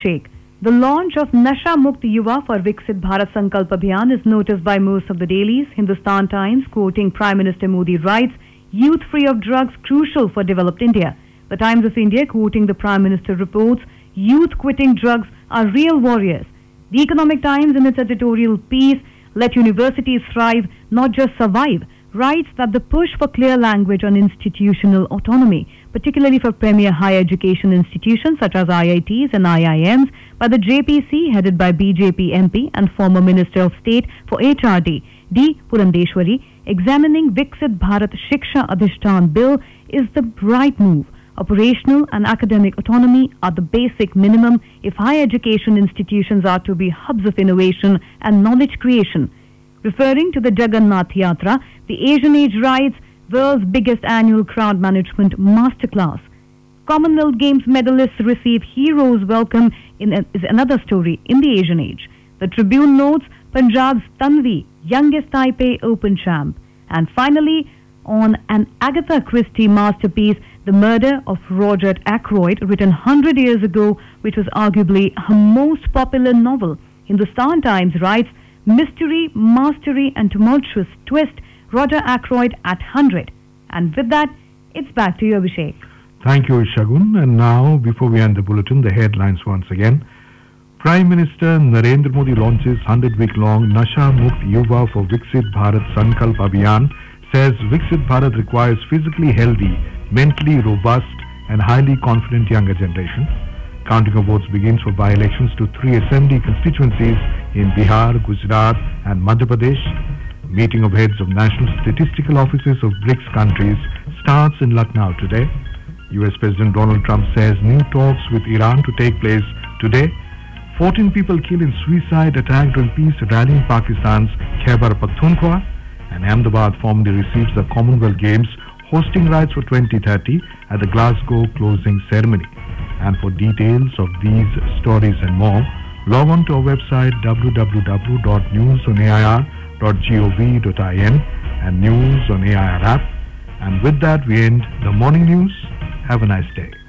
Abhishek. The launch of Nasha Mukt Yuva for Viksit Bharat Sankalp Abhiyan is noticed by most of the dailies. Hindustan Times, quoting Prime Minister Modi, writes, Youth free of drugs crucial for developed India. The Times of India, quoting the Prime Minister, reports, Youth quitting drugs are real warriors. The Economic Times, in its editorial piece, Let Universities Thrive, Not Just Survive, writes that the push for clear language on institutional autonomy, particularly for premier higher education institutions such as IITs and IIMs, by the JPC headed by BJP MP and former Minister of State for HRD, D. Purandeshwari, examining Viksit Bharat Shiksha Adhishtan Bill is the right move. Operational and academic autonomy are the basic minimum if higher education institutions are to be hubs of innovation and knowledge creation. Referring to the Jagannath Yatra, the Asian Age writes, world's biggest annual crowd management masterclass. Commonwealth Games medalists receive heroes welcome in a, is another story in the Asian Age. The Tribune notes Punjab's Tanvi, youngest Taipei Open champ. And finally, on an Agatha Christie masterpiece, The Murder of Roger Ackroyd, written 100 years ago, which was arguably her most popular novel. Hindustan Times writes, Mystery, Mastery and Tumultuous Twist, Roger Ackroyd at 100. And with that, it's back to you, Abhishek. Thank you, Shagun. And now, before we end the bulletin, the headlines once again. Prime Minister Narendra Modi launches 100-week-long Nasha Mukt Yuva for Viksit Bharat Sankalp Abhiyan, says Viksit Bharat requires physically healthy, mentally robust and highly confident younger generation. Counting of votes begins for by-elections to three assembly constituencies in Bihar, Gujarat and Madhya Pradesh. Meeting of heads of national statistical offices of BRICS countries starts in Lucknow today. US President Donald Trump says new talks with Iran to take place today. 14 people killed in suicide attack during peace rally in Pakistan's Khyber Pakhtunkhwa. And Ahmedabad formally receives the Commonwealth Games hosting rights for 2030 at the Glasgow closing ceremony. And for details of these stories and more, log on to our website www.newsonair.gov.in and News on AIR app. And with that, we end the morning news. Have a nice day.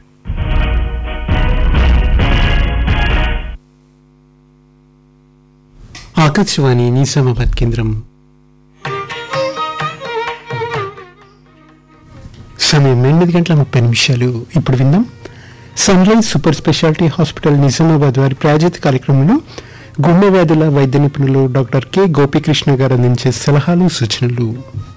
Akashvani Nizamabad కేంద్రం సమయం ఎనిమిది గంటల ముప్పై నిమిషాలు ఇప్పుడు విందాం Sunrise super speciality hospital Nizamabad వారి ప్రాయోజిత కార్యక్రమంలో గుండె వ్యాధుల వైద్య నిపుణులు డాక్టర్ కె గోపికృష్ణ గారు అందించే సలహాలు సూచనలు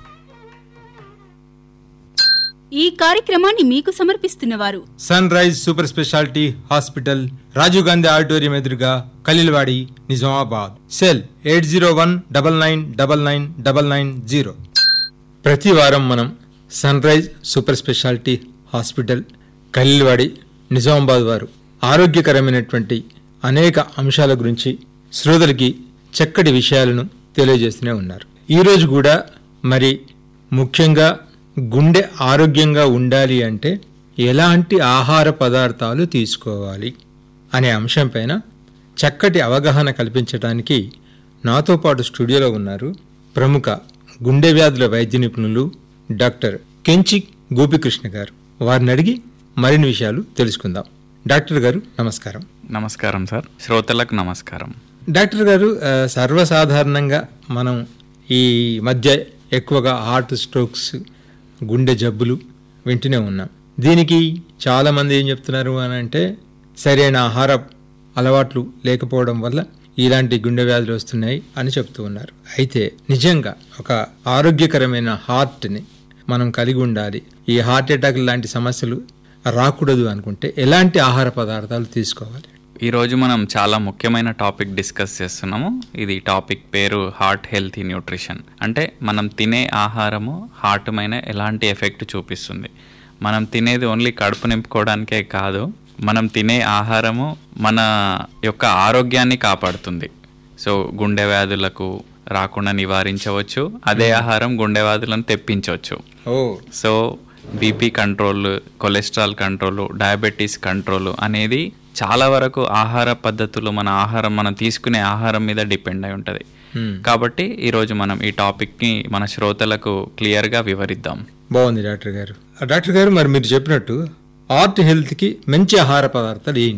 ఈ కార్యక్రమాన్ని మీకు సమర్పిస్తున్నవారు Sunrise super speciality hospital Rajiv Gandhi auditorium ఎదురుగా Khaleelwadi Nizamabad cell eight zero one double nine double nine double nine zero ప్రతి వారం మనం Sunrise super speciality hospital Khaleelwadi Nizamabad వారు ఆరోగ్యకరమైనటువంటి అనేక అంశాల గురించి శ్రోతలకి చక్కటి విషయాలను తెలియజేస్తూనే ఉన్నారు ఈరోజు కూడా మరి ముఖ్యంగా గుండె ఆరోగ్యంగా ఉండాలి అంటే ఎలాంటి ఆహార పదార్థాలు తీసుకోవాలి అనే అంశంపైన చక్కటి అవగాహన కల్పించడానికి నాతో పాటు స్టూడియోలో ఉన్నారు ప్రముఖ గుండె వ్యాధుల వైద్య నిపుణులు డాక్టర్ కెంచి గోపికృష్ణ గారు వారిని అడిగి మరిన్ని విషయాలు తెలుసుకుందాం డాక్టర్ గారు నమస్కారం నమస్కారం సార్ శ్రోతలకు నమస్కారం డాక్టర్ గారు ఆ, సర్వసాధారణంగా మనం ఈ మధ్య ఎక్కువగా హార్ట్ స్ట్రోక్స్ గుండె జబ్బులు వింటూనే ఉన్నాం దీనికి చాలామంది ఏం చెప్తున్నారు అని అంటే సరైన ఆహార అలవాట్లు లేకపోవడం వల్ల ఇలాంటి గుండె వ్యాధులు వస్తున్నాయి అని చెప్తూ ఉన్నారు అయితే నిజంగా ఒక ఆరోగ్యకరమైన హార్ట్ని మనం కలిగి ఉండాలి ఈ హార్ట్ అటాక్ లాంటి సమస్యలు రాకూడదు అనుకుంటే ఎలాంటి ఆహార పదార్థాలు తీసుకోవాలి ఈరోజు మనం చాలా ముఖ్యమైన టాపిక్ డిస్కస్ చేస్తున్నాము ఇది టాపిక్ పేరు హార్ట్ హెల్తీ న్యూట్రిషన్ అంటే మనం తినే ఆహారము హార్ట్ పైన ఎలాంటి ఎఫెక్ట్ చూపిస్తుంది మనం తినేది ఓన్లీ కడుపు నింపుకోవడానికే కాదు మనం తినే ఆహారము మన యొక్క ఆరోగ్యాన్ని కాపాడుతుంది సో గుండె వ్యాధులకు రాకుండా నివారించవచ్చు అదే ఆహారం గుండె వ్యాధులను తెప్పించవచ్చు oh so BP control cholesterol control diabetes control అనేది చాలా వరకు ఆహార పద్ధతులు మన ఆహారం మనం తీసుకునే ఆహారం మీద డిపెండ్ అయి ఉంటుంది Hmm. కాబట్టి ఈరోజు మనం ఈ టాపిక్ని మన శ్రోతలకు క్లియర్గా వివరిద్దాం బాగుంది డాక్టర్ గారు ఆ డాక్టర్ గారు మరి మీరు చెప్పినట్టు హార్ట్ హెల్త్కి మంచి ఆహార పదార్థాలు ఏంటి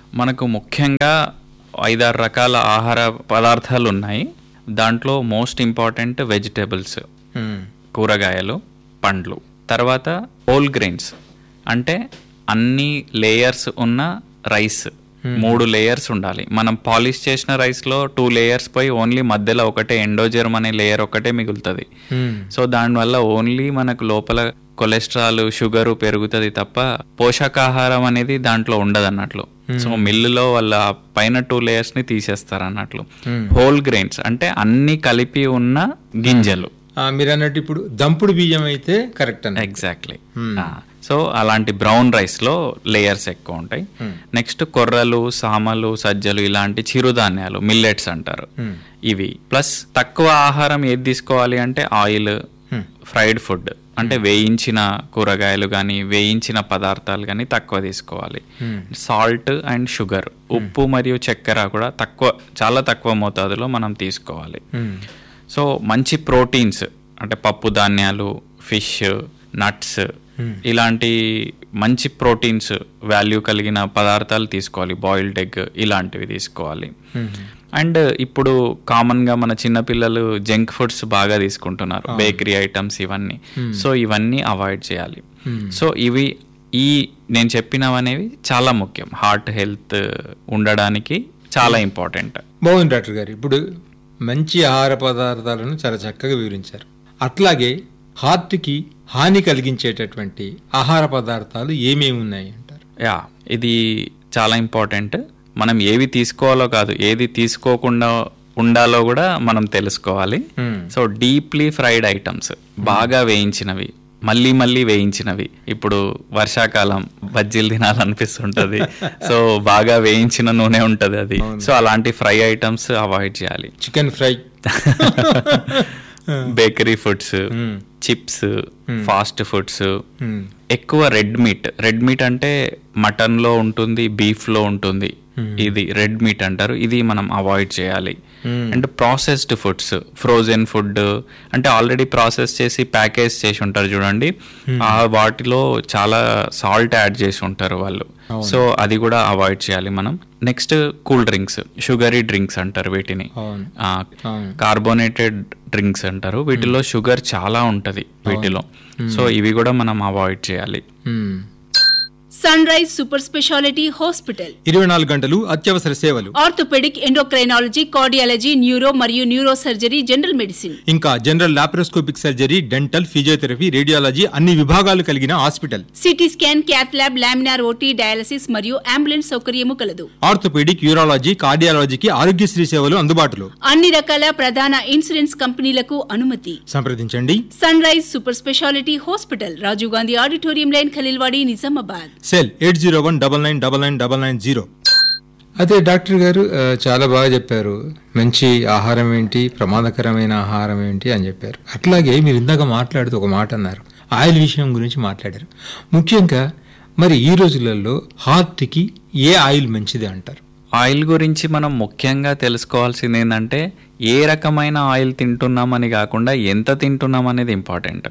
మనకు ముఖ్యంగా ఐదారు రకాల ఆహార పదార్థాలు ఉన్నాయి దాంట్లో మోస్ట్ ఇంపార్టెంట్ వెజిటేబుల్స్ మ్మ్. కూరగాయలు పండ్లు తర్వాత హోల్ గ్రెయిన్స్ అంటే అన్ని లేయర్స్ ఉన్న రైస్ మూడు లేయర్స్ ఉండాలి మనం పాలిష్ చేసిన రైస్లో టూ లేయర్స్ పోయి ఓన్లీ మధ్యలో ఒకటే ఎండోజెర్మ్ అనే లేయర్ ఒకటే మిగులుతుంది మ్మ్. సో దానివల్ల ఓన్లీ మనకు లోపల కొలెస్ట్రాల్ షుగరు పెరుగుతుంది తప్ప పోషకాహారం అనేది దాంట్లో ఉండదు అన్నట్లు సో మిల్లులో వాళ్ళ ఆ పైన టూ లేయర్స్ ని తీసేస్తారు అన్నట్లు హోల్ గ్రెయిన్స్ అంటే అన్ని కలిపి ఉన్న గింజలు ఆ, మీరు అన్నట్టు ఇప్పుడు దంపుడు బియ్యం అయితే కరెక్ట్ అన్న ఎగ్జాక్ట్లీ సో అలాంటి బ్రౌన్ రైస్ లో లేయర్స్ ఎక్కువ ఉంటాయి నెక్స్ట్ కొర్రలు సామలు సజ్జలు ఇలాంటి చిరుధాన్యాలు మిల్లెట్స్ అంటారు ఇవి ప్లస్ తక్కువ ఆహారం ఏది తీసుకోవాలి అంటే ఆయిల్ ఫ్రైడ్ ఫుడ్ అంటే వేయించిన కూరగాయలు కానీ వేయించిన పదార్థాలు కానీ తక్కువ తీసుకోవాలి సాల్ట్ అండ్ షుగర్ ఉప్పు మరియు చక్కెర కూడా తక్కువ చాలా తక్కువ మోతాదులో మనం తీసుకోవాలి సో మంచి ప్రోటీన్స్ అంటే పప్పు ధాన్యాలు ఫిష్ నట్స్ ఇలాంటి మంచి ప్రోటీన్స్ వాల్యూ కలిగిన పదార్థాలు తీసుకోవాలి బాయిల్డ్ ఎగ్ ఇలాంటివి తీసుకోవాలి అండ్ ఇప్పుడు కామన్ గా మన చిన్నపిల్లలు జంక్ ఫుడ్స్ బాగా తీసుకుంటున్నారు బేకరీ ఐటమ్స్ ఇవన్నీ సో ఇవన్నీ అవాయిడ్ చేయాలి సో ఇవి ఈ నేను చెప్పినవనేవి చాలా ముఖ్యం హార్ట్ హెల్త్ ఉండడానికి చాలా ఇంపార్టెంట్ బాగుంది డాక్టర్ గారు ఇప్పుడు మంచి ఆహార పదార్థాలను చాలా చక్కగా వివరించారు అట్లాగే హార్ట్కి హాని కలిగించేటటువంటి ఆహార పదార్థాలు ఏమేమి ఉన్నాయి అంటారు యా ఇది చాలా ఇంపార్టెంట్ మనం ఏవి తీసుకోవాలో కాదు ఏది తీసుకోకుండా ఉండాలో కూడా మనం తెలుసుకోవాలి సో డీప్లీ ఫ్రైడ్ ఐటమ్స్ బాగా వేయించినవి మళ్ళీ మళ్ళీ వేయించినవి ఇప్పుడు వర్షాకాలం బజ్జీలు తినాలనిపిస్తుంటది సో బాగా వేయించిన నూనె ఉంటది అది సో అలాంటి ఫ్రై ఐటమ్స్ అవాయిడ్ చేయాలి chicken fry bakery foods chips fast foods ఎక్కువ రెడ్ మీట్ రెడ్ మీట్ అంటే మటన్ లో ఉంటుంది బీఫ్ లో ఉంటుంది ఇది రెడ్ మీట్ అంటారు ఇది మనం అవాయిడ్ చేయాలి and processed foods frozen food అంటే ఆల్రెడీ ప్రాసెస్ చేసి ప్యాకేజ్ చేసి ఉంటారు చూడండి ఆ వాటిలో చాలా సాల్ట్ యాడ్ చేసి ఉంటారు వాళ్ళు సో అది కూడా అవాయిడ్ చేయాలి మనం next cool drinks sugary drinks అంటారు వీటిని అవును. ఆ, అవును. కార్బోనేటెడ్ డ్రింక్స్ అంటారు వీటిలో షుగర్ చాలా ఉంటది వీటిలో సో ఇవి కూడా మనం అవాయిడ్ చేయాలి మ్మ్. Sunrise super speciality hospital ఇరవై నాలుగు గంటలు అత్యవసర సేవలు ఆర్థోపెడిక్ ఎండోక్రైనాలజీ కార్డియాలజీ న్యూరో మరియు న్యూరో సర్జరీ జనరల్ మెడిసిన్ ఇంకా general laparoscopic surgery dental physiotherapy radiology అన్ని విభాగాలు కలిగిన hospital CT scan cath lab laminar OT dialysis మరియు అంబులెన్స్ సౌకర్యము కలదు ఆర్థోపెడిక్ యూరాలజీ కార్డియాలజీకి ఆరోగ్యశ్రీ సేవలు అందుబాటులో అన్ని రకాల ప్రధాన ఇన్సూరెన్స్ కంపెనీలకు అనుమతి సంప్రదించండి Sunrise super speciality hospital Rajiv Gandhi auditorium line Khaleelwadi Nizamabad cell eight zero one double nine double nine double nine zero అదే డాక్టర్ గారు ఆ, చాలా బాగా చెప్పారు మంచి ఆహారం ఏంటి ప్రమాదకరమైన ఆహారం ఏంటి అని చెప్పారు అట్లాగే మీరు ఇందాక మాట్లాడుతూ ఒక మాట అన్నారు ఆయిల్ విషయం గురించి మాట్లాడారు ముఖ్యంగా మరి ఈ రోజులలో హార్ట్కి ఏ ఆయిల్ మంచిది అంటారు ఆయిల్ గురించి మనం ముఖ్యంగా తెలుసుకోవాల్సింది ఏంటంటే ఏ రకమైన ఆయిల్ తింటున్నామని కాకుండా ఎంత తింటున్నాం అనేది ఇంపార్టెంట్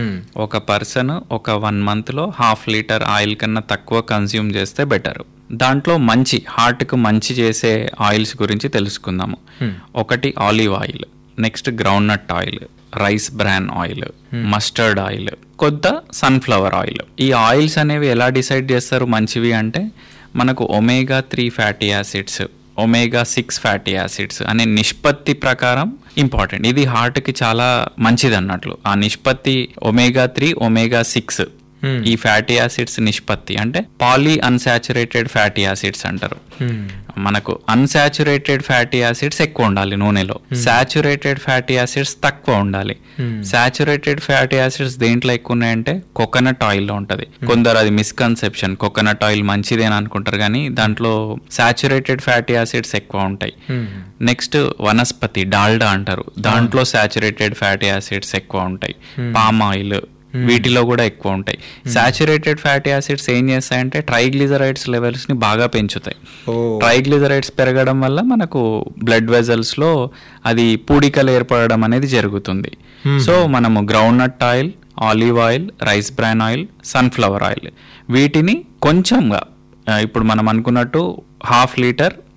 ఒక పర్సన్ ఒక వన్ మంత్లో హాఫ్ లీటర్ ఆయిల్ కన్నా తక్కువ కన్స్యూమ్ చేస్తే బెటర్ దాంట్లో మంచి హార్ట్కు మంచి చేసే ఆయిల్స్ గురించి తెలుసుకుందాము ఒకటి olive oil next groundnut oil rice bran oil mustard oil కొద్ద సన్ఫ్లవర్ ఆయిల్ ఈ ఆయిల్స్ అనేవి ఎలా డిసైడ్ చేస్తారు మంచివి అంటే మనకు omega three fatty acids omega six fatty acids అనే నిష్పత్తి ప్రకారం ఇంపార్టెంట్ ఇది హార్ట్కి చాలా మంచిది అన్నట్లు ఆ నిష్పత్తి ఒమేగా త్రీ ఒమేగా సిక్స్ ఈ ఫ్యాటీ యాసిడ్స్ నిష్పత్తి అంటే పాలీ అన్సాచురేటెడ్ ఫ్యాటీ యాసిడ్స్ అంటారు మనకు అన్సాచురేటెడ్ ఫ్యాటీ యాసిడ్స్ ఎక్కువ ఉండాలి నూనెలో సాచురేటెడ్ ఫ్యాటీ యాసిడ్స్ తక్కువ ఉండాలి సాచురేటెడ్ ఫ్యాటీ యాసిడ్స్ దేంట్లో ఎక్కువ ఉన్నాయంటే కోకోనట్ ఆయిల్ లో ఉంటది కొందరు అది మిస్కన్సెప్షన్ కోకోనట్ ఆయిల్ మంచిదేని అనుకుంటారు కానీ దాంట్లో సాచురేటెడ్ ఫ్యాటీ యాసిడ్స్ ఎక్కువ ఉంటాయి నెక్స్ట్ వనస్పతి డాల్డా అంటారు దాంట్లో సాచురేటెడ్ ఫ్యాటీ యాసిడ్స్ ఎక్కువ ఉంటాయి పామ్ ఆయిల్ వీటిలో కూడా ఎక్కువ ఉంటాయి సాచురేటెడ్ ఫ్యాటీ యాసిడ్స్ ఏం చేస్తాయంటే ట్రైగ్లిజరైడ్స్ లెవెల్స్ ని బాగా పెంచుతాయి ఓ. ట్రైగ్లిజరైడ్స్ పెరగడం వల్ల మనకు బ్లడ్ వెజల్స్ లో అది పూడికలు ఏర్పడడం అనేది జరుగుతుంది సో మనము groundnut oil olive oil rice bran oil sunflower oil వీటిని కొంచెంగా ఆ, ఇప్పుడు మనం అనుకున్నట్టు హాఫ్ లీటర్